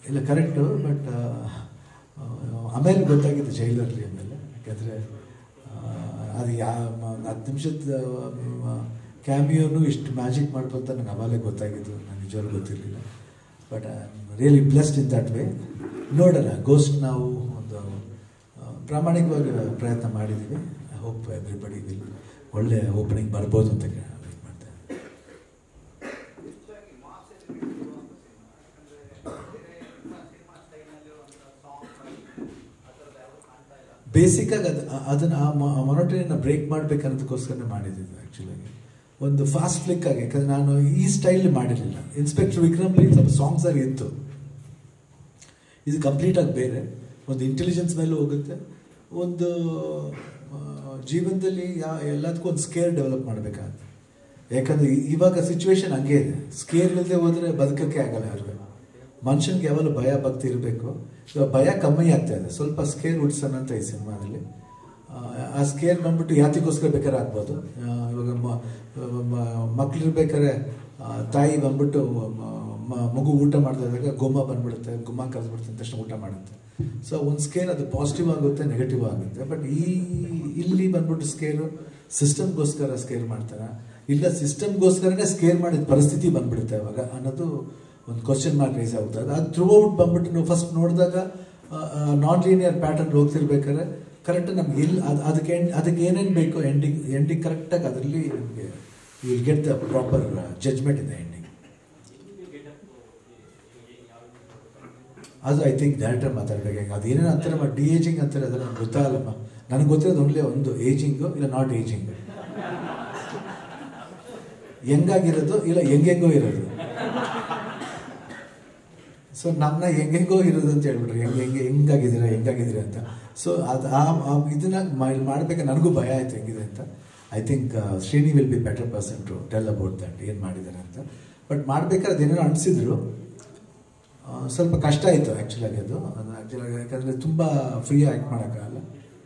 ಇಲ್ಲ correct but ಆಮೇಲೆ ಗೊತ್ತಾಗಿತ್ತು ಜೈಲರ್ಲಿ ಆಮೇಲೆ ಯಾಕಂದರೆ ಅದು ಯಾ ಮ- ಹತ್ತು ನಿಮಿಷದ ಕ್ಯಾಮಿಯೋನು ಇಷ್ಟು ಮ್ಯಾಜಿಕ್ ಮಾಡ್ಬೋದು ಅಂತ ನನಗೆ ಆಮೇಲೆ ಗೊತ್ತಾಗಿದ್ದು ನನಗೆ ನಿಜವಾಗ್ಲೂ ಗೊತ್ತಿರಲಿಲ್ಲ but I am really blessed in that way ನೋಡೋಣ ಗೋಸ್ಟ್ ನಾವು ಒಂದು ಆ, ಪ್ರಾಮಾಣಿಕವಾಗಿ ಪ್ರಯತ್ನ ಮಾಡಿದ್ದೀವಿ ಐ ಹೋಪ್ ಎವ್ರಿಬಡಿ ವಿಲ್ ಒಳ್ಳೆ ಓಪನಿಂಗ್ ಬರ್ಬೋದು ಅಂತ ವೇಟ್ ಮಾಡ್ತೇನೆ ಬೇಸಿಕ್ಕಾಗಿ ಅದು ಅದನ್ನು ಆ ಮೊನೋಟರಿನ ಬ್ರೇಕ್ ಮಾಡಬೇಕನ್ನೋದಕ್ಕೋಸ್ಕರನೇ ಮಾಡಿದ್ದು ಆ್ಯಕ್ಚುಲಾಗಿ ಒಂದು ಫಾಸ್ಟ್ ಫ್ಲಿಕ್ ಆಗಿ ಯಾಕಂದ್ರೆ ನಾನು ಈ ಸ್ಟೈಲ್ ಮಾಡಿರಲಿಲ್ಲ ಇನ್ಸ್ಪೆಕ್ಟರ್ ವಿಕ್ರಮ್ಲಿ ಸ್ವಲ್ಪ ಸಾಂಗ್ಸ್ ಆಗಿ ಇತ್ತು ಇದು ಕಂಪ್ಲೀಟಾಗಿ ಬೇರೆ ಒಂದು ಇಂಟೆಲಿಜೆನ್ಸ್ ಮೇಲೆ ಹೋಗುತ್ತೆ ಒಂದು ಆ, ಜೀವನದಲ್ಲಿ ಯಾ ಎಲ್ಲದಕ್ಕೂ ಒಂದು ಸ್ಕೇರ್ ಡೆವಲಪ್ ಮಾಡಬೇಕಾಗುತ್ತೆ ಯಾಕಂದ್ರೆ ಇ- ಇವಾಗ ಸಿಚುವೇಶನ್ ಹಂಗೆ ಇದೆ ಸ್ಕೇರ್ ಇಲ್ಲದೆ ಹೋದ್ರೆ ಬದುಕಕ್ಕೆ ಆಗಲ್ಲ ಯಾರಿಗೂ ಮನುಷ್ಯನಿಗೆ ಯಾವಾಗಲೂ ಭಯ ಭಕ್ತಿ ಇರಬೇಕು ಇವಾಗ ಭಯ ಕಮ್ಮಿ ಆಗ್ತಾ ಇದೆ ಸ್ವಲ್ಪ ಸ್ಕೇರ್ ಹುಡ್ಸೋಣ ಅಂತ ಈ ಸಿನಿಮಾದಲ್ಲಿ ಆ, ಆ ಸ್ಕೇರ್ ಬಂದ್ಬಿಟ್ಟು ಯಾತಿಗೋಸ್ಕರ ಬೇಕಾದ್ರೆ ಆಗ್ಬೋದು ಆ, ಇವಾಗ ಮ- ಮ- ಮಕ್ಳಿರ್ಬೇಕಾದ್ರೆ ಆ, ತಾಯಿ ಬಂದ್ಬಿಟ್ಟು ಮ- ಮ- ಮಗು ಊಟ ಮಾಡ್ತಾ ಇದ್ದಾಗ ಗೊಮ್ಮ ಬಂದ್ಬಿಡುತ್ತೆ ಗುಮ್ಮ ಕರೆದ್ಬಿಡುತ್ತೆ ಅಂದ ತಕ್ಷಣ ಊಟ ಮಾಡುತ್ತೆ ಸೊ ಒಂದು ಸ್ಕೇರ್ ಅದು ಪಾಸಿಟಿವ್ ಆಗುತ್ತೆ ನೆಗೆಟಿವ್ ಆಗುತ್ತೆ ಬಟ್ ಈ ಇಲ್ಲಿ ಬಂದ್ಬಿಟ್ಟು ಸ್ಕೇರು ಸಿಸ್ಟಮ್ಗೋಸ್ಕರ ಸ್ಕೇರ್ ಮಾಡ್ತಾರೆ ಇಲ್ಲ ಸಿಸ್ಟಮ್ಗೋಸ್ಕರನೇ ಸ್ಕೇರ್ ಮಾಡಿದ ಪರಿಸ್ಥಿತಿ ಬಂದ್ಬಿಡುತ್ತೆ ಅವಾಗ ಅನ್ನೋದು ಒಂದು ಕ್ವಶನ್ ಮಾರ್ಕ್ ರೈಸ್ ಆಗುತ್ತೆ ಅದು ಅದು ಥ್ರೂ ಔಟ್ ಬಂದ್ಬಿಟ್ಟು ನೀವು ಫಸ್ಟ್ ನೋಡಿದಾಗ ನಾನ್ ಲೀನಿಯರ್ ಪ್ಯಾಟರ್ನ್ ಹೋಗ್ತಿರ್ಬೇಕಾದ್ರೆ ಕರೆಕ್ಟ್ ನಮ್ಗೆ ಇಲ್ಲಿ ಅದು ಅದಕ್ಕೆ end- ಅದಕ್ಕೆ ಏನೇನು ಬೇಕೋ ಎಂಡಿಂಗ್ ಎಂಡಿಂಗ್ ಕರೆಕ್ಟಾಗಿ ಅದರಲ್ಲಿ ನಿಮಗೆ you will get the proper judgment ಇದೆ ಎಂಡಿಂಗ್ ಅದು ಐ ಥಿಂಕ್ ಡೈರೆಕ್ಟರ್ ಮಾತಾಡ್ಬೇಕು ಅದೇನೇನು ಅಂತಾರೆ ಡಿ ಏಜಿಂಗ್ ಅಂತಾರೆ ಅದೆಲ್ಲ ನನಗೆ ಗೊತ್ತಾಗಲ್ಲಮ್ಮ ನನಗೆ ಗೊತ್ತಿರೋದು ಒಂದೇ ಒಂದು ಏಜಿಂಗು ಇಲ್ಲ ನಾಟ್ ಏಜಿಂಗ್ ಹೆಂಗಾಗಿರೋದು ಇಲ್ಲ ಹೆಂಗೆಂಗೋ ಇರೋದು ಸೊ ನಮ್ಮನ್ನ ಹೆಂಗೆಂಗೋ ಇರೋದು ಅಂತ ಹೇಳ್ಬಿಟ್ರಿ ಹೆಂಗೆ ಹೆಂಗೆ ಹೆಂಗಾಗಿದ್ದೀರಾ ಹೆಂಗಾಗಿದ್ದೀರಾ ಅಂತ ಸೊ ಅದು ಆ ಆ ಇದನ್ನ ಮಾಡ್ಬೇಕು ನನಗೂ ಭಯ ಆಯ್ತು ಹೆಂಗಿದೆ ಅಂತ I think Srini will be better person to tell about that ಏನು ಮಾಡಿದ್ದಾರೆ ಅಂತ ಬಟ್ ಮಾಡ್ಬೇಕಾದ್ರೆ ಅದೇನೇನೋ ಅನಿಸಿದ್ರು ಸ್ವಲ್ಪ ಕಷ್ಟ ಆಯಿತು ಆ್ಯಕ್ಚುಲಾಗಿ ಅದು ಅದು ಆ್ಯಕ್ಚುಲಾಗಿ ಯಾಕಂದರೆ ತುಂಬ ಫ್ರೀ ಆ್ಯಕ್ಟ್ ಮಾಡೋಕ್ಕಾಗಲ್ಲ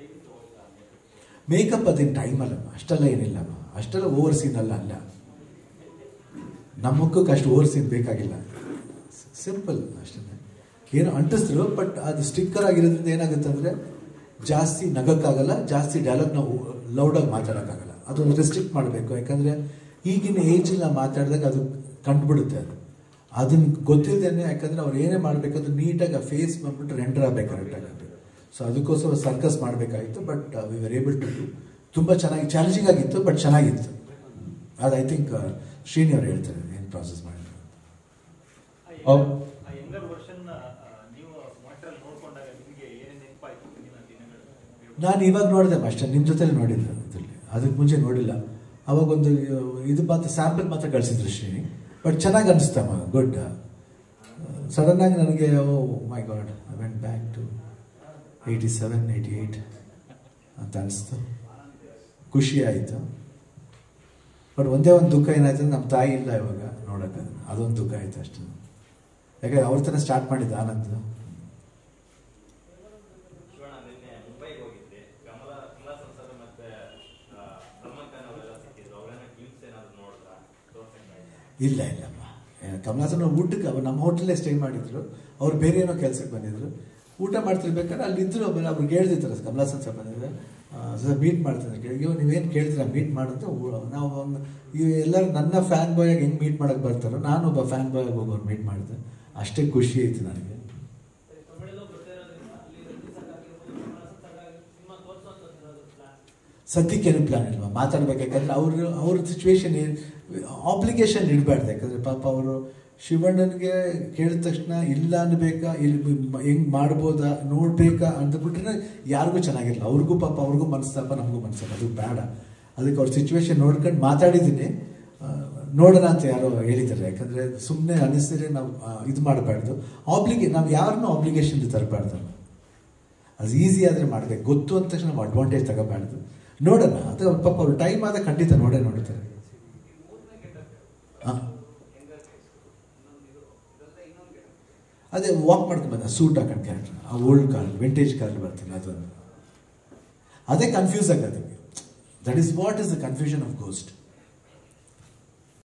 ಮೇಕಪ್ ಅದೇನು ಟೈಮ್ ಅಲ್ಲಮ್ಮ ಅಷ್ಟೆಲ್ಲ ಏನಿಲ್ಲಮ್ಮ ಅಷ್ಟೆಲ್ಲ ಓವರ್ ಸೀನ್ ಅಲ್ಲ ಅಲ್ಲ ನಮ್ಮ ಮುಖಕ್ಕೆ ಅಷ್ಟು ಓವರ್ ಸೀನ್ ಬೇಕಾಗಿಲ್ಲ ಸಿಂಪಲ್ ಅಷ್ಟೇ ಏನೋ ಅಂಟಿಸಿದ್ರು ಬಟ್ ಅದು ಸ್ಟಿಕ್ಕರ್ ಆಗಿರೋದ್ರಿಂದ ಏನಾಗುತ್ತೆ ಅಂದರೆ ಜಾಸ್ತಿ ನಗಕ್ಕಾಗಲ್ಲ ಜಾಸ್ತಿ ಡೈಲಾಗ್ ನಾವು ಲೌಡಾಗಿ ಮಾತಾಡೋಕ್ಕಾಗಲ್ಲ ಅದನ್ನು ರೆಸ್ಟ್ರಿಕ್ಟ್ ಮಾಡಬೇಕು ಯಾಕಂದರೆ ಈಗಿನ ಏಜಲ್ಲಿ ನಾವು ಮಾತಾಡಿದಾಗ ಅದು ಕಂಡುಬಿಡುತ್ತೆ ಅದು ಅದನ್ನ ಗೊತ್ತಿಲ್ಲದೇನೆ ಯಾಕಂದ್ರೆ ಅವ್ರು ಏನೇ ಮಾಡಬೇಕಾದ್ರೂ ನೀಟಾಗಿ ಆ ಫೇಸ್ ಬಂದ್ಬಿಟ್ಟು ರೆಂಡರ್ ಆಗಬೇಕು ಕರೆಕ್ಟಾಗಿ ಸೊ ಅದಕ್ಕೋಸ್ಕರ ಸರ್ಕಸ್ ಮಾಡಬೇಕಾಗಿತ್ತು but we were able to do ತುಂಬ ಚೆನ್ನಾಗಿ ಚಾಲೆಂಜಿಂಗ್ ಆಗಿತ್ತು ಬಟ್ ಚೆನ್ನಾಗಿತ್ತು ಅದು ಐ ಥಿಂಕ್ ಶ್ರೀನಿ ಅವ್ರು ಹೇಳ್ತಾರೆ ಏನು ಪ್ರಾಸೆಸ್ ಮಾಡಿದ್ರು ಹೌದು. ಆ ಯಂಗರ್ ವರ್ಷನ್ ನೀವು ಮಾಸ್ಟರ್ ನೋಡ್ಕೊಂಡಾಗ ನಿಮಗೆ ಏನೇನು ನೆನಪಾಯ್ತು ಮುಂದಿನ ದಿನಗಳು ನಾನು ಇವಾಗ ನೋಡಿದೆ ಅಷ್ಟೇ ನಿಮ್ಮ ಜೊತೆಲಿ ನೋಡಿದ್ದೆ ಅದರಲ್ಲಿ ಅದಕ್ಕೆ ಮುಂಚೆ ನೋಡಿಲ್ಲ ಅವಾಗ ಒಂದು ಇದು ಮಾತ್ರ ಸ್ಯಾಂಪಲ್ ಮಾತ್ರ ಕಳಿಸಿದ್ರು ಶ್ರೀನಿ ಬಟ್ ಚೆನ್ನಾಗಿ ಅನಿಸ್ತಮ್ಮ ಗುಡ್ ಸಡನ್ ಆಗಿ ನನಗೆ oh my God I went back to eighty seven eighty eight ಅಂತ ಅನಿಸ್ತು ಖುಷಿ ಆಯಿತು ಬಟ್ ಒಂದೇ ಒಂದು ದುಃಖ ಏನಾಯ್ತು ಅಂದ್ರೆ ನಮ್ಮ ತಾಯಿ ಇಲ್ಲ ಇವಾಗ ನೋಡೋಕೆ ಅದೊಂದು ದುಃಖ ಆಯಿತು ಅಷ್ಟೇ ಯಾಕಂದ್ರೆ ಅವ್ರ ತನಕ ಸ್ಟಾರ್ಟ್ ಮಾಡಿದ್ದು ಆನಂದ್ ಶಿವಣ್ಣ ನಿನ್ನೆ ಮುಂಬೈಗೆ ಹೋಗಿದ್ದೆ ಕಮಲ ಕಮಲಾಸನ್ ಸರ್ ಮತ್ತೆ ಆ, ಸಲ್ಮಾನ್ ಖಾನ್ ಅವರೆಲ್ಲ ಸಿಕ್ಕಿದ್ರು ಅವರೇನೋ ಕ್ಲಿಪ್ಸ್ ಏನಾದ್ರು ನೋಡಿದ್ರಾ ತೋರ್ಸಂಗಾಯ್ತಾ ಇಲ್ಲ ಇಲ್ಲಮ್ಮ ಏ, ಕಮಲಾಸನ್ ಅವ್ರು ಊಟಕ್ಕೆ ಅವ್ರು ನಮ್ಮ ಹೋಟೆಲ್ಲೇ ಸ್ಟೇ ಮಾಡಿದ್ರು ಅವ್ರು ಬೇರೆ ಏನೋ ಕೆಲಸಕ್ಕೆ ಬಂದಿದ್ರು ಊಟ ಮಾಡ್ತಿರ್ಬೇಕಾದ್ರೆ ಅಲ್ಲಿದ್ದರು ಆಮೇಲೆ ಅವ್ರಿಗೆ ಹೇಳ್ದಿದ್ದಾರೆ ಕಮಲಾಸನ್ ಸರ್ ಬಂದಿದ್ರೆ ಸರ್ ಮೀಟ್ ಮಾಡ್ತಿದ್ದಾರೆ ಕೇಳಿ ನೀವೇನು ಕೇಳ್ತೀರಾ ಮೀಟ್ ಮಾಡಂತ ನಾವು ಒಂದು ಇವ್ ಎಲ್ಲರೂ ನನ್ನ ಫ್ಯಾನ್ ಬಾಯ್ ಆಗಿ ಹೆಂಗೆ ಮೀಟ್ ಮಾಡಕ್ಕೆ ಬರ್ತಾರೋ ನಾನು ಒಬ್ಬ ಫ್ಯಾನ್ ಬಾಯ್ ಆಗಿ ಹೋಗೋರು ಮೀಟ್ ಮಾಡಿದೆ ಅಷ್ಟೇ ಖುಷಿ ಆಯ್ತು ನನಗೆ ತಮಿಳಲ್ಲೂ ಬರ್ತಿರೋದ್ರಿಂದ ಅಲ್ಲಿ ರಿಲೀಸ್ ಆಗಿರ್ಬೋದು ಸಿನಿಮಾ ತೋರಿಸೋಂಥದ್ದು ಪ್ಲಾನ್ ಸದ್ಯಕ್ಕೆ ಏನು ಪ್ಲಾನ್ ಇಲ್ವಾ ಮಾತಾಡ್ಬೇಕು ಯಾಕಂದ್ರೆ ಅವರು ಅವ್ರ ಸಿಚುವೇಶನ್ ಏನು ಆಬ್ಲಿಗೇಷನ್ ಇಡಬಾರ್ದು ಯಾಕಂದ್ರೆ ಪಾಪ ಅವರು ಶಿವಣ್ಣನಿಗೆ ಕೇಳಿದ ತಕ್ಷಣ ಇಲ್ಲ ಅನ್ಬೇಕಾ ಇಲ್ಲಿ ಹೆಂಗ್ ಮಾಡ್ಬೋದಾ ನೋಡ್ಬೇಕಾ ಅಂದ್ಬಿಟ್ರೆ ಯಾರಿಗೂ ಚೆನ್ನಾಗಿರಲ್ಲ ಅವ್ರಿಗೂ ಪಾಪ ಅವ್ರಿಗೂ ಮನಸ್ತಾಪ ನಮಗೂ ಮನಸ್ತಾಪ ಅದು ಬೇಡ ಅದಕ್ಕೆ ಅವ್ರ ಸಿಚುವೇಶನ್ ನೋಡ್ಕೊಂಡು ಮಾತಾಡಿದ್ದೀನಿ ಆ, ನೋಡೋಣ ಅಂತ ಯಾರೋ ಹೇಳಿದ್ದಾರೆ ಯಾಕಂದ್ರೆ ಸುಮ್ಮನೆ ಅನಿಸಿದ್ರೆ ನಾವು ಆ, ಇದು ಮಾಡಬಾರ್ದು ಆಬ್ಲಿಗೆ ನಾವು ಯಾರನ್ನೂ ಆಬ್ಲಿಗೇಷನ್ ತರಬಾರ್ದು ಅದು ಈಸಿ ಆದರೆ ಮಾಡಬೇಕು ಗೊತ್ತು ಅಂದ ತಕ್ಷಣ ನಾವು ಅಡ್ವಾಂಟೇಜ್ ತಗೋಬಾರ್ದು ನೋಡೋಣ ಅದು ಅವ್ರ ಪಾಪ ಅವ್ರ ಟೈಮ್ ಆದ ಖಂಡಿತ ನೋಡೇ ನೋಡ್ತಾರೆ ಹಾಂ ಅದೇ ವಾಕ್ ಮಾಡ್ಕೊಂಡು ಬಂದ ಸೂಟ್ ಹಾಕೊಂಡು ಕ್ಯಾರೆಕ್ಟರ್ ಆ ಓಲ್ಡ್ ಕಾರ್ ವಿಂಟೇಜ್ ಕಾರ್ ಬರ್ತೀನಿ ಅದೊಂದು ಅದೇ ಕನ್ಫ್ಯೂಸ್ ಆಗೋದು that is what is the confusion of ghost